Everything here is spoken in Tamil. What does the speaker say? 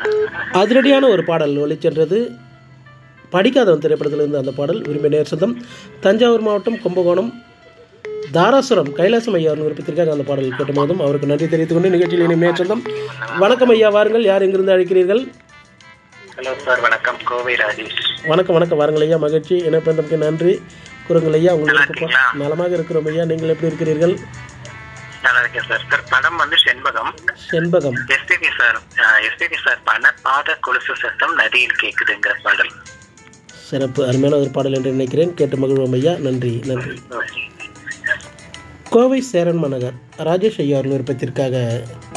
அதிரடியான ஒரு பாடல் ஒளிச்சென்றது படிக்காதவன் திரைப்படத்திலிருந்து அந்த பாடல் விரும்பிய நேர் சொந்தம் தஞ்சாவூர் மாவட்டம் கும்பகோணம் தாராசுரம் கைலாசம் ஐயா அவர்கள் விருப்பத்திற்காக அந்த பாடல் கேட்ட போதும் அவருக்கு நன்றி தெரிவித்துக் கொண்டு நிகழ்ச்சியில் இணையும் நேர் சொந்தம் வணக்கம் ஐயா வாருங்கள் யார் எங்கிருந்து அழைக்கிறீர்கள் ஹலோ சார் வணக்கம் கோவை ராஜேஷ் வணக்கம் வணக்கம் வாருங்கள் ஐயா மகிழ்ச்சி இணைப்பதற்கு நன்றி கூறுங்கள் ஐயா உங்களுக்கு நல்லா இருக்கீங்களா? நலமாக இருக்கிறோம் ஐயா நீங்கள் எப்படி இருக்கிறீர்கள் நல்லா இருக்கேன் சார் சார் படம் வந்து Shenbagam Shenbagam SPB sir SPB sir பண்ண பாத கொலுசு சத்தம் நதியில் கேக்குதுங்கிற பாடல் சிறப்பு அருமையான ஒரு பாடல் என்று நினைக்கிறேன் கேட்டு மகிழ்வோம் ஐயா நன்றி நன்றி கோவை சேரன் மனகர் ராஜேஷ் ஐயா அவர்கள் விருப்பத்திற்காக